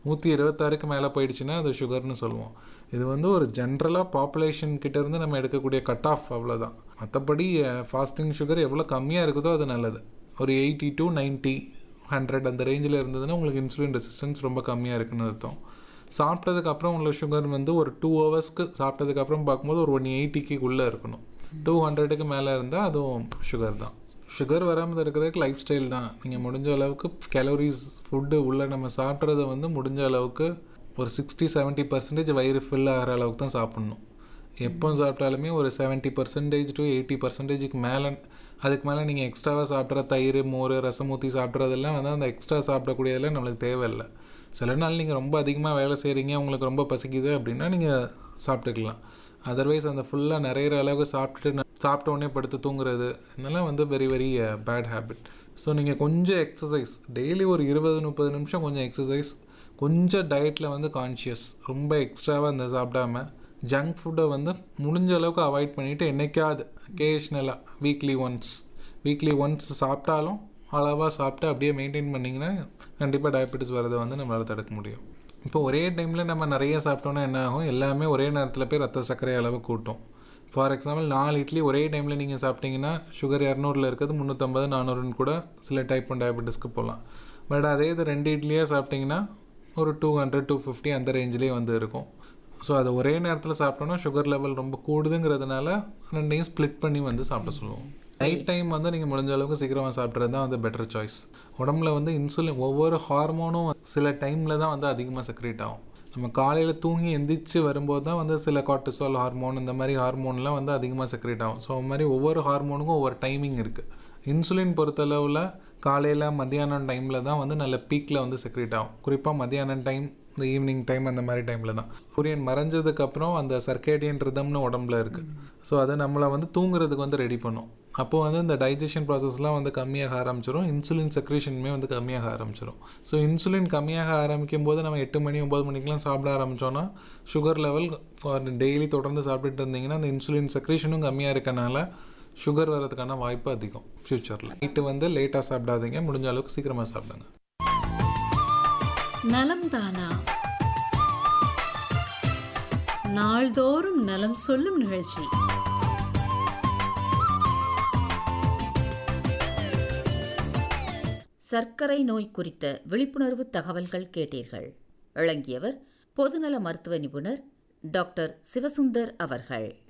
நூற்றி இருபத்தாறுக்கு மேலே போயிடுச்சுன்னா அது சுகர்னு சொல்லுவோம் இது வந்து ஒரு ஜென்ரலாக பாப்புலேஷன் கிட்டேருந்து நம்ம எடுக்கக்கூடிய கட் ஆஃப் அவ்வளோதான் மற்றபடி ஃபாஸ்டிங் சுகர் எவ்வளோ கம்மியாக இருக்குதோ அது நல்லது ஒரு எயிட்டி டு நைன்ட்டி ஹண்ட்ரட் அந்த ரேஞ்சில் இருந்ததுன்னா உங்களுக்கு இன்சுலின் ரெசிஸ்டன்ஸ் ரொம்ப கம்மியாக இருக்குன்னு அர்த்தம் சாப்பிட்டதுக்கப்புறம் உள்ள சுகர் வந்து ஒரு டூ ஹவர்ஸ்க்கு சாப்பிட்டதுக்கப்புறம் பார்க்கும்போது ஒரு ஒன் எயிட்டிக்கு உள்ளே இருக்கணும் டூ ஹண்ட்ரடுக்கு மேலே இருந்தால் அதுவும் சுகர் தான் சுகர் வராமல் இருக்கிறதுக்கு லைஃப் ஸ்டைல் தான் நீங்கள் முடிஞ்ச அளவுக்கு கேலோரிஸ் ஃபுட்டு உள்ளே நம்ம சாப்பிட்றத வந்து முடிஞ்ச அளவுக்கு ஒரு சிக்ஸ்டி செவன்ட்டி பர்சன்டேஜ் வயிறு ஃபில் ஆகிற அளவுக்கு தான் சாப்பிட்ணும் எப்போ சாப்பிட்டாலுமே ஒரு செவன்ட்டி பர்சன்டேஜ் டு எயிட்டி பர்சன்டேஜுக்கு மேலே அதுக்கு மேலே நீங்கள் எக்ஸ்ட்ராவாக சாப்பிட்ற தயிர் மோர் ரசம் ஊற்றி சாப்பிட்றதெல்லாம் வந்து அந்த எக்ஸ்ட்ரா சாப்பிடக்கூடியதெல்லாம் நம்மளுக்கு தேவையில்லை சில நாள் நீங்கள் ரொம்ப அதிகமாக வேலை செய்கிறீங்க உங்களுக்கு ரொம்ப பசிக்குது அப்படின்னா நீங்கள் சாப்பிட்டுக்கலாம் அதர்வைஸ் அந்த ஃபுல்லாக நிறையிற அளவுக்கு சாப்பிட்டுட்டு ந- சாப்பிட்ட உடனே படுத்து தூங்குறது இதெல்லாம் வந்து very very bad habit so நீங்கள் கொஞ்சம் எக்ஸசைஸ் டெய்லி ஒரு இருபது முப்பது நிமிஷம் கொஞ்சம் எக்ஸசைஸ் கொஞ்சம் டயட்டில் வந்து கான்ஷியஸ் ரொம்ப எக்ஸ்ட்ராவாக அந்த சாப்பிடாம ஜங்க் ஃபுட்டை வந்து முடிஞ்ச அளவுக்கு அவாய்ட் பண்ணிவிட்டு என்னைக்காவது அக்கேஷ்னலாக வீக்லி ஒன்ஸ் வீக்லி ஒன்ஸ் சாப்பிட்டாலும் அளவாக சாப்பிட்டு அப்படியே மெயின்டைன் பண்ணிங்கன்னா கண்டிப்பாக டயபெட்டிஸ் வரதை வந்து நம்மளால் தடுக்க முடியும் இப்போ ஒரே டைமில் நம்ம நிறைய சாப்பிட்டோன்னா என்ன ஆகும் எல்லாமே ஒரே நேரத்தில் போய் ரத்த சர்க்கரை அளவு கூட்டும் ஃபார் எக்ஸாம்பிள் நாலு இட்லி ஒரே டைமில் நீங்கள் சாப்பிட்டீங்கன்னா சுகர் இரநூறுல இருக்கிறது முந்நூற்றம்பது நானூறுன்னு கூட சில டைப் ஒன் டயபெட்டிஸ்க்கு போகலாம் பட் அதே இது ரெண்டு இட்லியாக சாப்பிட்டிங்கன்னா ஒரு டூ ஹண்ட்ரட் டூ ஃபிஃப்டி அந்த ரேஞ்சிலே வந்து இருக்கும் ஸோ அது ஒரே நேரத்தில் சாப்பிட்டோன்னா சுகர் லெவல் ரொம்ப கூடுதுங்கிறதுனால ரெண்டையும் ஸ்ப்ளிட் பண்ணி வந்து சாப்பிட சொல்லுவோம் நைட் டைம் வந்து நீங்கள் முடிஞ்ச அளவுக்கு சீக்கிரமாக சாப்பிட்றது தான் வந்து பெட்டர் சாய்ஸ் உடம்புல வந்து இன்சுலின் ஒவ்வொரு ஹார்மோனும் சில டைமில் தான் வந்து அதிகமாக செக்ரேட் ஆகும் நம்ம காலையில் தூங்கி எந்திரிச்சு வரும்போது தான் வந்து சில கார்டிசால் ஹார்மோன் இந்த மாதிரி ஹார்மோன்லாம் வந்து அதிகமாக செக்ரேட் ஆகும் ஸோ அது மாதிரி ஒவ்வொரு ஹார்மோனுக்கும் ஒவ்வொரு டைமிங் இருக்குது இன்சுலின் பொறுத்தளவில் காலையில் மத்தியானம் டைமில் தான் வந்து நல்ல பீக்கில் வந்து செக்ரேட் ஆகும் குறிப்பாக மத்தியானம் டைம் இந்த ஈவினிங் டைம் அந்த மாதிரி டைமில் தான் சூரியன் மறைஞ்சதுக்கப்புறம் அந்த சர்க்கேடியன் ரிதம்னு உடம்புல இருக்குது ஸோ அது நம்மளை வந்து தூங்குறதுக்கு வந்து ரெடி பண்ணும் அப்போ வந்து இந்த டைஜஷன் ப்ராசஸ்லாம் வந்து கம்மியாக ஆரம்பிச்சிடும் இன்சுலின் செக்ரேஷனுமே வந்து கம்மியாக ஆரம்பிச்சிடும் ஸோ இன்சுலின் கம்மியாக ஆரம்பிக்கும் போது நம்ம எட்டு மணி ஒம்பது மணிக்கெலாம் சாப்பிட ஆரம்பித்தோன்னா சுகர் லெவல் டெய்லி தொடர்ந்து சாப்பிட்டுட்டு இருந்தீங்கன்னா அந்த இன்சுலின் செக்ரேஷனும் கம்மியாக இருக்கனால சுகர் வர்றதுக்கான வாய்ப்பு அதிகம் ஃப்யூச்சரில் நைட்டு வந்து லேட்டாக சாப்பிடாதீங்க முடிஞ்ச அளவுக்கு சீக்கிரமாக சாப்பிடுங்க நலம் தானா நாள்தோறும் நலம் சொல்லும் நிகழ்ச்சி சர்க்கரை நோய் குறித்த விழிப்புணர்வு தகவல்கள் கேட்டீர்கள் வழங்கியவர் பொதுநல மருத்துவ நிபுணர் டாக்டர் சிவசுந்தர் அவர்கள்